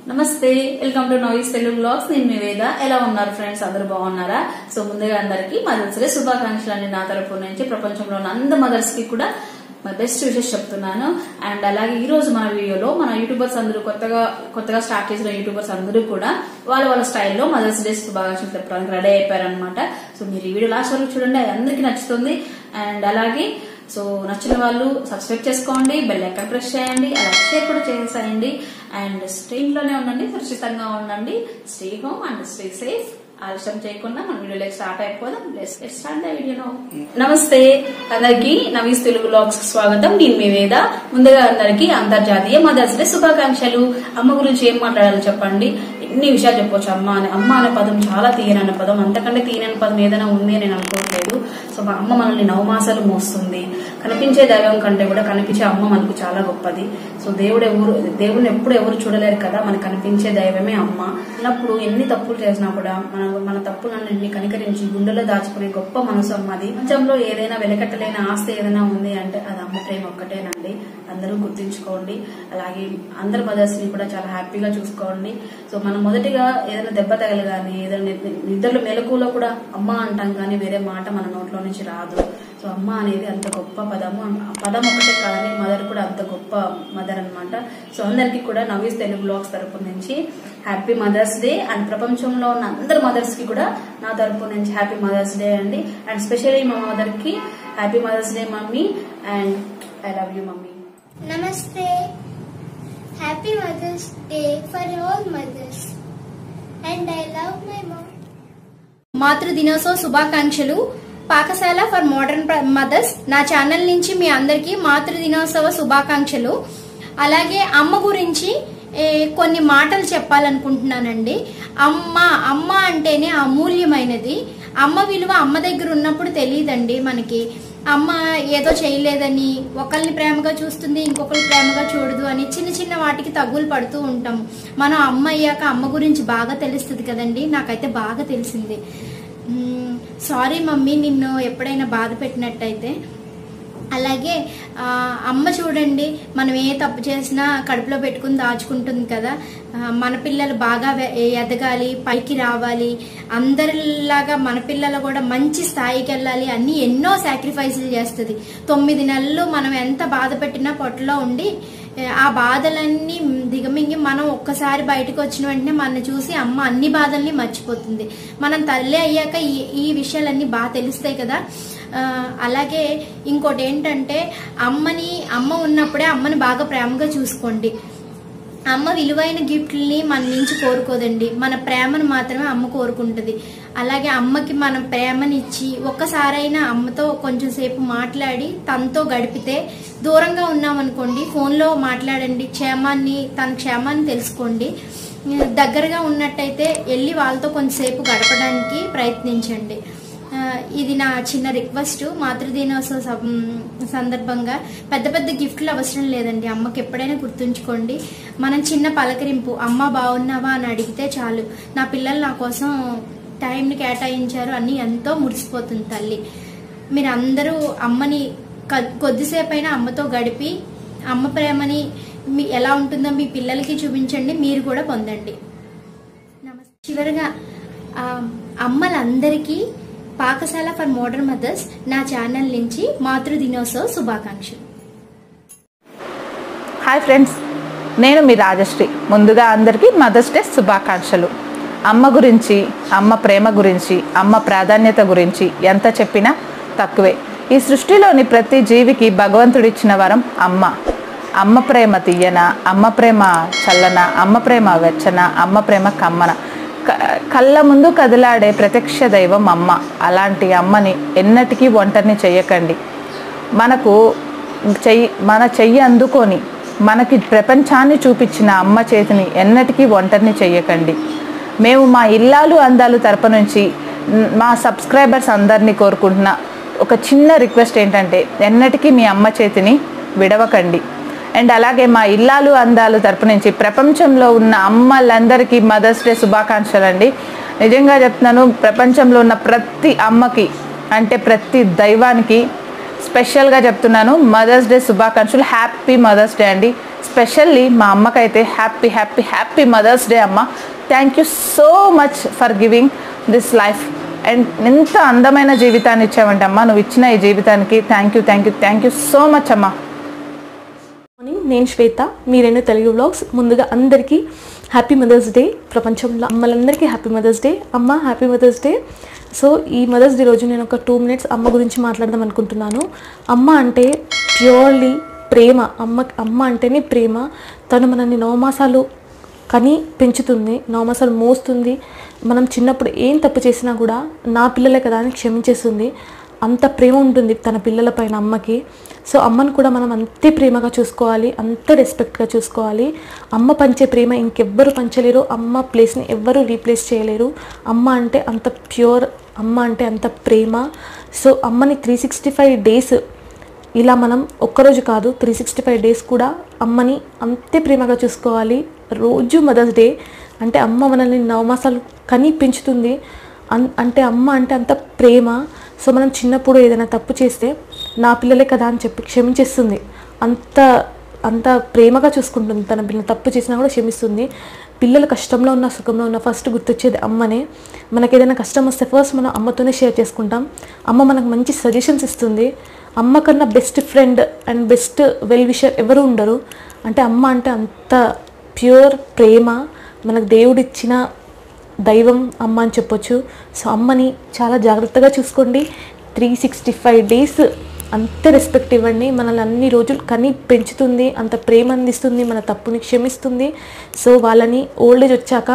నమస్తే welcome to నోయిస్ Telugu blogs నేను మీ వేద ఎలా ఉన్నారు ఫ్రెండ్స్ అందరూ బాగున్నారా సో ముందుగా అందరికి మదర్స్ డే శుభాకాంక్షలు అండి నా తరపు నుంచి ప్రపంచంలో ఉన్న అందరు మదర్స్ కి కూడా మా బెస్ట్ విషెస్ చెప్తున్నాను అండ్ అలాగే ఈ రోజు మన వీడియోలో మన యూట్యూబర్స్ అందరూ కొత్తగా కొత్తగా స్టార్ట్ చేసిన యూట్యూబర్స్ అందరూ కూడా వాళ్ళ వాళ్ళ స్టైల్లో మదర్స్ డే శుభాకాంక్షలు చెప్పడానికి రెడీ అయిపోయారనమాట సో మీరు ఈ వీడియో లాస్ట్ వరకు చూడండి అది అందరికీ నచ్చుతుంది అండ్ అలాగే సో నచ్చిన వాళ్ళు సబ్స్క్రైబ్ చేసుకోండి బెల్ ఐకాన్ ప్రెస్ చేయండి అలా షేర్ కూడా చేసేయండి అండ్ స్టే ఇంట్లోనే ఉండండి సురక్షితంగా ఉండండి stay home and stay safe ఆలస్యం చేయకుండా మన వీడియోలోకి స్టార్ట్ అయిపోదాం లెట్స్ స్టార్ట్ ద వీడియో నమస్తే అందరికి నవీస్ తెలుగు బ్లాగ్స్ స్వాగతం నేను మీ వేద ముందుగా అందరికి అంతర్జాతీయ మదర్స్ డే శుభాకాంక్షలు అమ్మ గురించి ఏం మాట్లాడాలో చెప్పండి ఎన్ని విషయాలు చెప్పొచ్చు అమ్మ అనే అమ్మ అనే పదం చాలా తీయనన్న పదం అంతకంటే తీయనని పదం ఏదైనా ఉంది అని నేను అనుకోవట్లేదు సో మా అమ్మ మనల్ని నవమాసాలు మోస్తుంది కనిపించే దైవం కంటే కూడా కనిపించే అమ్మ మనకు చాలా గొప్పది సో దేవుడు ఎవరు దేవుడిని ఎప్పుడు ఎవరు చూడలేరు కదా మనకు కనిపించే దైవమే అమ్మ అన్నప్పుడు ఎన్ని తప్పులు చేసినా కూడా మన మన తప్పులన్నింటినీ కనికరించి గుండెలో దాచుకునే గొప్ప మనసు అమ్మది ప్రపంచంలో ఏదైనా వెలకట్టలేని ఆస్తి ఏదైనా ఉంది అంటే అది అమ్మ ప్రేమ ఒక్కటేనండి అందరూ గుర్తుంచుకోండి అలాగే అందరి మదర్స్ ని కూడా చాలా హ్యాపీగా చూసుకోండి సో మనం మొదటిగా ఏదైనా దెబ్బ తగలగాని ఏదైనా నిద్ర- నిద్రలో మెలకులో కూడా అమ్మ అంటాం కానీ వేరే మాట మన నోట్లో నుంచి రాదు సో అమ్మ అనేది అంత గొప్ప పదము ఆ పదం ఒకటే కాదని మదర్ కూడా అంత గొప్ప మదర్ అన్నమాట సో అందరికీ కూడా నవీస్ తెలుగు బ్లాగ్స్ తరపు నుంచి హ్యాపీ మదర్స్ డే అండ్ ప్రపంచంలో ఉన్న అందరు మదర్స్ కి కూడా నా తరపు నుంచి హ్యాపీ మదర్స్ డే అండి అండ్ స్పెషల్లీ మా మదర్ కి happy mother's day mummy and I love you mummy Namaste. Happy Mother's Day for all mothers. And I love my mom. మాతృ దినోత్సవ శుభాకాంక్షలు పాకశాల ఫర్ మోడర్న్ మదర్స్ నా ఛానల్ నుంచి మీ అందరికీ మాతృ దినోత్సవ శుభాకాంక్షలు అలాగే అమ్మ గురించి ఏ, కొన్ని మాటలు చెప్పాలనుకుంటున్నానండి అమ్మ అమ్మ అంటేనే అమూల్యమైనది అమ్మ విలువ అమ్మ దగ్గర ఉన్నప్పుడు తెలియదండి మనకి అమ్మ ఏదో చేయలేదని ఒకరిని ప్రేమగా చూస్తుంది ఇంకొకరు ప్రేమగా చూడదు అని చిన్న చిన్న వాటికి తగ్గులు పడుతూ ఉంటాము మనం అమ్మ అయ్యాక అమ్మ గురించి బాగా తెలుస్తుంది కదండి నాకైతే బాగా తెలిసింది సారీ మమ్మీ నిన్ను ఎప్పుడైనా బాధ పెట్టినట్టయితే అలాగే ఆ, అమ్మ చూడండి మనం ఏ తప్పు చేసినా కడుపులో పెట్టుకుని దాచుకుంటుంది కదా ఆ, మన పిల్లలు బాగా వె- ఎదగాలి పైకి రావాలి అందరిలాగా మన పిల్లలు కూడా మంచి స్థాయికి వెళ్ళాలి అన్ని ఎన్నో సాక్రిఫైసులు చేస్తుంది తొమ్మిది నెలలు మనం ఎంత బాధ పెట్టినా పొట్టలో ఉండి ఏ, ఆ బాధలన్నీ దిగమింగి మనం ఒక్కసారి బయటకు వచ్చిన వెంటనే మన చూసి అమ్మ అన్ని బాధల్ని మర్చిపోతుంది మనం తల్లి అయ్యాక ఈ ఈ విషయాలన్నీ బాగా తెలుస్తాయి కదా ఆ, అలాగే ఇంకోటి ఏంటంటే అమ్మని అమ్మ ఉన్నప్పుడే అమ్మని బాగా ప్రేమగా చూసుకోండి అమ్మ విలువైన గిఫ్ట్లని మన నుంచి కోరుకోదండి మన ప్రేమను మాత్రమే అమ్మ కోరుకుంటుంది అలాగే అమ్మకి మనం ప్రేమనిచ్చి ఒక్కసారైనా అమ్మతో కొంచెం సేపు మాట్లాడి తనతో గడిపితే దూరంగా ఉన్నామనుకోండి ఫోన్లో మాట్లాడండి క్షేమాన్ని తన క్షేమాన్ని తెలుసుకోండి దగ్గరగా ఉన్నట్టయితే వెళ్ళి వాళ్ళతో కొంచెంసేపు గడపడానికి ప్రయత్నించండి ఆ, ఇది నా చిన్న రిక్వెస్ట్ మాతృదినోత్సవ సం- సందర్భంగా పెద్ద పెద్ద గిఫ్ట్లు అవసరం లేదండి అమ్మకి ఎప్పుడైనా గుర్తుంచుకోండి మనం చిన్న పలకరింపు అమ్మ బాగున్నావా అని అడిగితే చాలు నా పిల్లలు నా కోసం టైంని కేటాయించారు అని ఎంతో మురిసిపోతుంది తల్లి మీరు అందరూ అమ్మని క- కొద్దిసేపైనా అమ్మతో గడిపి అమ్మ ప్రేమని మీ ఎలా ఉంటుందో మీ పిల్లలకి చూపించండి మీరు కూడా పొందండి నమస్తే చివరిగా ఆ, అమ్మలందరికీ పాకశాల ఫర్ మోడర్న్ మదర్స్ నా ఛానల్ నుంచి మాతృ దినోత్సవ శుభాకాంక్షలు హాయ్ ఫ్రెండ్స్ నేను మీ రాజశ్రీ ముందుగా అందరికీ మదర్స్ డే శుభాకాంక్షలు అమ్మ గురించి అమ్మ ప్రేమ గురించి అమ్మ ప్రాధాన్యత గురించి ఎంత చెప్పినా తక్కువే ఈ సృష్టిలోని ప్రతి జీవికి భగవంతుడిచ్చిన వరం అమ్మ అమ్మ ప్రేమ తీయన అమ్మ ప్రేమ చల్లన అమ్మ ప్రేమ వెచ్చన అమ్మ ప్రేమ కమ్మన క- కళ్ళ ముందు కదిలాడే ప్రత్యక్ష దైవం అమ్మ అలాంటి అమ్మని ఎన్నటికీ ఒంటరిని చేయకండి మనకు చెయ్యి మన చెయ్యి అందుకొని మనకి ప్రపంచాన్ని చూపించిన అమ్మ చేతిని ఎన్నటికీ ఒంటరిని చెయ్యకండి మేము మా ఇల్లాలు అందాలు తరపు నుంచి న్- మా సబ్స్క్రైబర్స్ అందరినీ కోరుకుంటున్న ఒక చిన్న రిక్వెస్ట్ ఏంటంటే ఎన్నటికీ మీ అమ్మ చేతిని విడవకండి అండ్ అలాగే మా ఇల్లాలు అందాలు తరపు నుంచి ప్రపంచంలో ఉన్న అమ్మలందరికీ మదర్స్ డే శుభాకాంక్షలు అండి నిజంగా చెప్తున్నాను ప్రపంచంలో ఉన్న ప్రతి అమ్మకి అంటే ప్రతి దైవానికి స్పెషల్గా చెప్తున్నాను మదర్స్ డే శుభాకాంక్షలు హ్యాపీ మదర్స్ డే అండి స్పెషల్లీ మా అమ్మకైతే happy happy happy mother's day అమ్మ thank you so much for giving this life and ఎంత అందమైన జీవితాన్ని ఇచ్చావంటే అమ్మా నువ్వు ఇచ్చిన ఈ జీవితానికి thank you thank you thank you so much అమ్మా మార్నింగ్ నేను శ్వేత మీ రెండు తెలుగు వ్లాగ్స్ ముందుగా అందరికీ హ్యాపీ మదర్స్ డే ప్రపంచంలో అమ్మలందరికీ హ్యాపీ మదర్స్ డే అమ్మ హ్యాపీ మదర్స్ డే సో ఈ మదర్స్ డే రోజు నేను ఒక టూ మినిట్స్ అమ్మ గురించి మాట్లాడదాం అనుకుంటున్నాను అమ్మ అంటే ప్యూర్లీ ప్రేమ అమ్మ అమ్మ అంటేనే ప్రేమ తను మనల్ని నవమాసాలు కని పెంచుతుంది నవమాసాలు మోస్తుంది మనం చిన్నప్పుడు ఏం తప్పు చేసినా కూడా నా పిల్లలే కదా అని క్షమించేస్తుంది అంత ప్రేమ ఉంటుంది తన పిల్లల పైన అమ్మకి సో అమ్మను కూడా మనం అంతే ప్రేమగా చూసుకోవాలి అంతే రెస్పెక్ట్గా చూసుకోవాలి అమ్మ పంచే ప్రేమ ఇంకెవ్వరు పంచలేరు అమ్మ ప్లేస్ని ఎవ్వరూ రీప్లేస్ చేయలేరు అమ్మ అంటే అంత ప్యూర్ అమ్మ అంటే అంత ప్రేమ సో అమ్మని త్రీ సిక్స్టీ ఫైవ్ డేస్ ఇలా మనం ఒక్కరోజు కాదు త్రీ సిక్స్టీ ఫైవ్ డేస్ కూడా అమ్మని అంతే ప్రేమగా చూసుకోవాలి రోజు మదర్స్ డే అంటే అమ్మ మనల్ని నవమాసాలు కని పెంచుతుంది అన్ అంటే అమ్మ అంటే అంత ప్రేమ సో మనం చిన్నప్పుడు ఏదైనా తప్పు చేస్తే నా పిల్లలే కదా అని చెప్పి క్షమించేస్తుంది అంత అంత ప్రేమగా చూసుకుంటుంది తన పిల్లలు తప్పు చేసినా కూడా క్షమిస్తుంది పిల్లలు కష్టంలో ఉన్న సుఖంలో ఉన్న ఫస్ట్ గుర్తొచ్చేది అమ్మనే మనకి ఏదైనా కష్టం వస్తే ఫస్ట్ మనం అమ్మతోనే షేర్ చేసుకుంటాం అమ్మ మనకు మంచి సజెషన్స్ ఇస్తుంది అమ్మ కన్నా best friend and best well wisher ఎవరు ఉండరు అంటే అమ్మ అంటే అంత ప్యూర్ ప్రేమ మనకు దేవుడిచ్చిన దైవం అమ్మ అని చెప్పొచ్చు సో అమ్మని చాలా జాగ్రత్తగా చూసుకోండి త్రీ సిక్స్టీ ఫైవ్ డేస్ అంతే రెస్పెక్ట్ ఇవ్వండి మనల్ని అన్ని రోజులు కని పెంచుతుంది అంత ప్రేమ అందిస్తుంది మన తప్పుని క్షమిస్తుంది సో వాళ్ళని ఓల్డ్ ఏజ్ వచ్చాక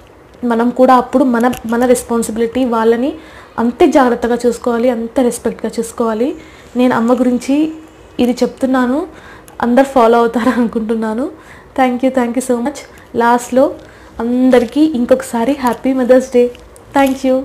మనం కూడా అప్పుడు మన మన రెస్పాన్సిబిలిటీ వాళ్ళని అంతే జాగ్రత్తగా చూసుకోవాలి అంత రెస్పెక్ట్గా చూసుకోవాలి నేను అమ్మ గురించి ఇది చెప్తున్నాను అందరు ఫాలో అవుతారు అనుకుంటున్నాను thank you thank you so much లాస్ట్లో అందరికీ ఇంకొకసారి happy mother's day thank you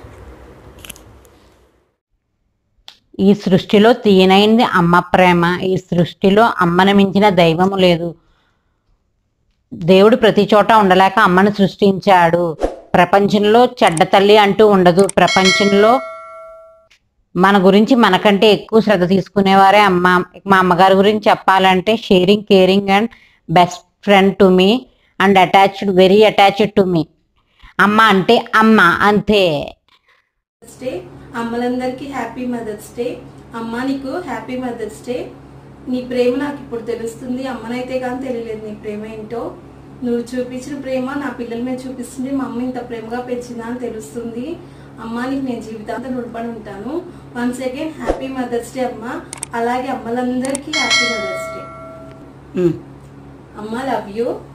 ఈ సృష్టిలో తీయనైంది అమ్మ ప్రేమ ఈ సృష్టిలో అమ్మను మించిన దైవము లేదు దేవుడు ప్రతి చోట ఉండలేక అమ్మను సృష్టించాడు ప్రపంచంలో చెడ్డ తల్లి అంటూ ఉండదు ప్రపంచంలో మన గురించి మనకంటే ఎక్కువ శ్రద్ధ తీసుకునేవారే అమ్మ మా అమ్మగారి గురించి చెప్పాలంటే sharing caring and best friend to me and attached very attached to me అమ్మ అంటే అమ్మ అంతే మదర్స్ డే అమ్మలందరికీ హ్యాపీ మదర్స్ డే అమ్మ నీకు హ్యాపీ మదర్స్ డే నీ ప్రేమ నాకు ఇప్పుడు తెలుస్తుంది అమ్మనైతే కానీ తెలియలేదు నీ ప్రేమ ఏంటో నువ్వు చూపించిన ప్రేమ నా పిల్లల మీద చూపిస్తుంది మా అమ్మ ఇంత ప్రేమగా పెంచిందా అని తెలుస్తుంది అమ్మ నీకు నేను జీవితాంతం రుణపడి ఉంటాను once again happy mother's day అమ్మ అలాగే అమ్మలందరికీ హ్యాపీ మదర్స్ డే అమ్మ లవ్ యూ